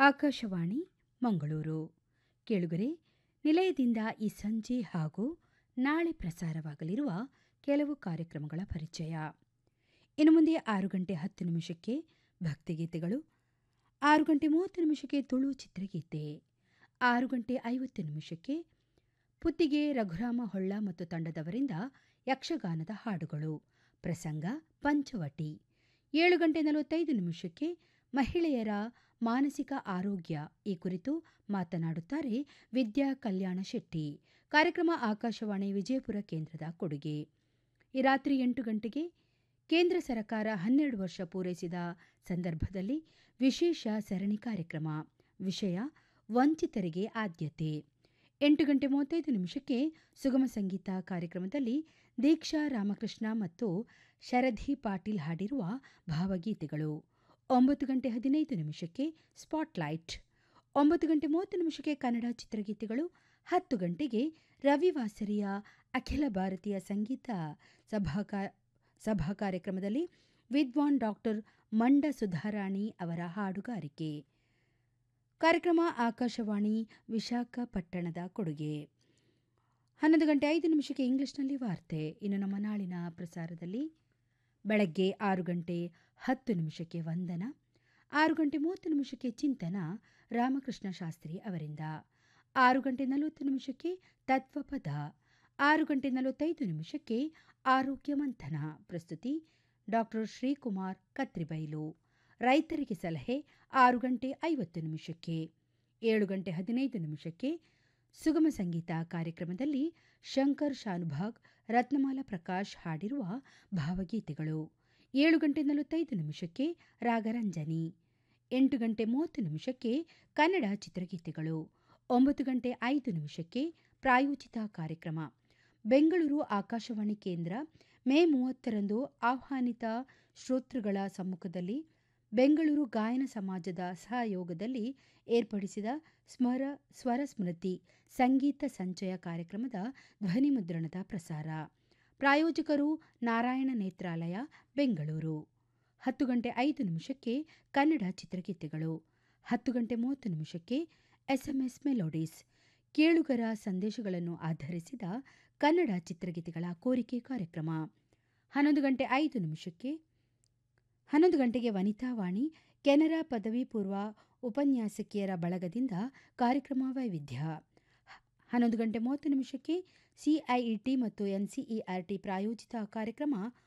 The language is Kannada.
ಆಕಾಶವಾಣಿ ಮಂಗಳೂರು ಕೇಳುಗರೆ ನಿಲಯದಿಂದ ಈ ಸಂಜೆ ಹಾಗೂ ನಾಳೆ ಪ್ರಸಾರವಾಗಲಿರುವ ಕೆಲವು ಕಾರ್ಯಕ್ರಮಗಳ ಪರಿಚಯ ಇನ್ನು ಮುಂದೆ ಆರು ಗಂಟೆ ಹತ್ತು ನಿಮಿಷಕ್ಕೆ ಭಕ್ತಿಗೀತೆಗಳು ಆರು ಗಂಟೆ ಮೂವತ್ತು ನಿಮಿಷಕ್ಕೆ ತುಳು ಚಿತ್ರಗೀತೆ ಆರು ಗಂಟೆ ಐವತ್ತು ನಿಮಿಷಕ್ಕೆ ಪುತ್ತಿಗೆ ರಘುರಾಮ ಹೊಳ್ಳ ಮತ್ತು ತಂಡದವರಿಂದ ಯಕ್ಷಗಾನದ ಹಾಡುಗಳು ಪ್ರಸಂಗ ಪಂಚವಟಿ ಏಳು ಗಂಟೆ ನಲವತ್ತೈದು ನಿಮಿಷಕ್ಕೆ ಮಹಿಳೆಯರ ಮಾನಸಿಕ ಆರೋಗ್ಯ ಈ ಕುರಿತು ಮಾತನಾಡುತ್ತಾರೆ ವಿದ್ಯಾ ಕಲ್ಯಾಣ ಶೆಟ್ಟಿ ಕಾರ್ಯಕ್ರಮ ಆಕಾಶವಾಣಿ ವಿಜಯಪುರ ಕೇಂದ್ರದ ಕೊಡುಗೆ ಈ ರಾತ್ರಿ ಎಂಟು ಗಂಟೆಗೆ ಕೇಂದ್ರ ಸರ್ಕಾರ ಹನ್ನೆರಡು ವರ್ಷ ಪೂರೈಸಿದ ಸಂದರ್ಭದಲ್ಲಿ ವಿಶೇಷ ಸರಣಿ ಕಾರ್ಯಕ್ರಮ ವಿಷಯ ವಂಚಿತರಿಗೆ ಆದ್ಯತೆ ಎಂಟು ಗಂಟೆ ಮೂವತ್ತೈದು ನಿಮಿಷಕ್ಕೆ ಸುಗಮ ಸಂಗೀತ ಕಾರ್ಯಕ್ರಮದಲ್ಲಿ ದೀಕ್ಷಾ ರಾಮಕೃಷ್ಣ ಮತ್ತು ಶರಧಿ ಪಾಟೀಲ್ ಹಾಡಿರುವ ಭಾವಗೀತೆಗಳು ಒಂಬತ್ತು ಗಂಟೆ ಹದಿನೈದು ನಿಮಿಷಕ್ಕೆ ಸ್ಪಾಟ್ಲೈಟ್ ಒಂಬತ್ತು ಗಂಟೆ ಮೂವತ್ತು ನಿಮಿಷಕ್ಕೆ ಕನ್ನಡ ಚಿತ್ರಗೀತೆಗಳು ಹತ್ತು ಗಂಟೆಗೆ ರವಿವಾಸರಿಯ ಅಖಿಲ ಭಾರತೀಯ ಸಂಗೀತ ಸಭಾ ಸಭಾ ಕಾರ್ಯಕ್ರಮದಲ್ಲಿ ವಿದ್ವಾನ್ ಡಾಕ್ಟರ್ ಮಂಡ ಸುಧಾರಾಣಿ ಅವರ ಹಾಡುಗಾರಿಕೆ ಕಾರ್ಯಕ್ರಮ ಆಕಾಶವಾಣಿ ವಿಶಾಖಪಟ್ಟಣದ ಕೊಡುಗೆ ಹನ್ನೊಂದು ಗಂಟೆ ಐದು ನಿಮಿಷಕ್ಕೆ ಇಂಗ್ಲಿಷ್ನಲ್ಲಿ ವಾರ್ತೆ ಇನ್ನು ನಮ್ಮ ನಾಳಿನ ಪ್ರಸಾರದಲ್ಲಿ ಬೆಳಗ್ಗೆ ಆರು ಗಂಟೆ ಹತ್ತು ನಿಮಿಷಕ್ಕೆ ವಂದನ ಆರು ಗಂಟೆ ಮೂವತ್ತು ನಿಮಿಷಕ್ಕೆ ಚಿಂತನ ರಾಮಕೃಷ್ಣ ಶಾಸ್ತ್ರಿ ಅವರಿಂದ ಆರು ಗಂಟೆ ನಲವತ್ತು ನಿಮಿಷಕ್ಕೆ ತತ್ವಪದ ಆರು ಗಂಟೆ ನಲವತ್ತೈದು ನಿಮಿಷಕ್ಕೆ ಆರೋಗ್ಯ ಮಂಥನ ಪ್ರಸ್ತುತಿ ಡಾಕ್ಟರ್ ಶ್ರೀಕುಮಾರ್ ಕತ್ರಿಬೈಲು ರೈತರಿಗೆ ಸಲಹೆ ಆರು ಗಂಟೆ ಐವತ್ತು ನಿಮಿಷಕ್ಕೆ ಏಳು ಗಂಟೆ ಹದಿನೈದು ನಿಮಿಷಕ್ಕೆ ಸುಗಮ ಸಂಗೀತ ಕಾರ್ಯಕ್ರಮದಲ್ಲಿ ಶಂಕರ್ ಶಾನುಭಾಗ್ ರತ್ನಮಾಲಾ ಪ್ರಕಾಶ್ ಹಾಡಿರುವ ಭಾವಗೀತೆಗಳು ಏಳು ಗಂಟೆ ನಲವತ್ತೈದು ನಿಮಿಷಕ್ಕೆ ರಾಗರಂಜನಿ ಎಂಟು ಗಂಟೆ ಮೂವತ್ತು ನಿಮಿಷಕ್ಕೆ ಕನ್ನಡ ಚಿತ್ರಗೀತೆಗಳು ಒಂಬತ್ತು ಗಂಟೆ ಐದು ನಿಮಿಷಕ್ಕೆ ಪ್ರಾಯೋಜಿತ ಕಾರ್ಯಕ್ರಮ ಬೆಂಗಳೂರು ಆಕಾಶವಾಣಿ ಕೇಂದ್ರ ಮೇ ಮೂವತ್ತರಂದು ಆಹ್ವಾನಿತ ಶ್ರೋತೃಗಳ ಸಮ್ಮುಖದಲ್ಲಿ ಬೆಂಗಳೂರು ಗಾಯನ ಸಮಾಜದ ಸಹಯೋಗದಲ್ಲಿ ಏರ್ಪಡಿಸಿದ ಸ್ಮರ ಸ್ವರ ಸ್ಮೃತಿ ಸಂಗೀತ ಸಂಚಯ ಕಾರ್ಯಕ್ರಮದ ಧ್ವನಿಮುದ್ರಣದ ಪ್ರಸಾರ ಪ್ರಾಯೋಜಕರು ನಾರಾಯಣ ನೇತ್ರಾಲಯ ಬೆಂಗಳೂರು ಹತ್ತು ಗಂಟೆ ಐದು ನಿಮಿಷಕ್ಕೆ ಕನ್ನಡ ಚಿತ್ರಗೀತೆಗಳು ಹತ್ತು ಗಂಟೆ ಮೂವತ್ತು ನಿಮಿಷಕ್ಕೆ ಎಸ್ಎಂಎಸ್ ಮೆಲೋಡೀಸ್ ಕೇಳುಗರ ಸಂದೇಶಗಳನ್ನು ಆಧರಿಸಿದ ಕನ್ನಡ ಚಿತ್ರಗೀತೆಗಳ ಕೋರಿಕೆ ಕಾರ್ಯಕ್ರಮ ಹನ್ನೊಂದು ಗಂಟೆ ಐದು ನಿಮಿಷಕ್ಕೆ ಹನ್ನೊಂದು ಗಂಟೆಗೆ ವನಿತಾವಾಣಿ ಕೆನರಾ ಪದವಿ ಪೂರ್ವ ಉಪನ್ಯಾಸಕಿಯರ ಬಳಗದಿಂದ ಕಾರ್ಯಕ್ರಮ ವೈವಿಧ್ಯ ಹನ್ನೊಂದು ಗಂಟೆ ಮೂವತ್ತು ನಿಮಿಷಕ್ಕೆ ಸಿಐಇಟಿ ಮತ್ತು ಎನ್ಸಿಇಆರ್ಟಿ ಪ್ರಾಯೋಜಿತ ಕಾರ್ಯಕ್ರಮ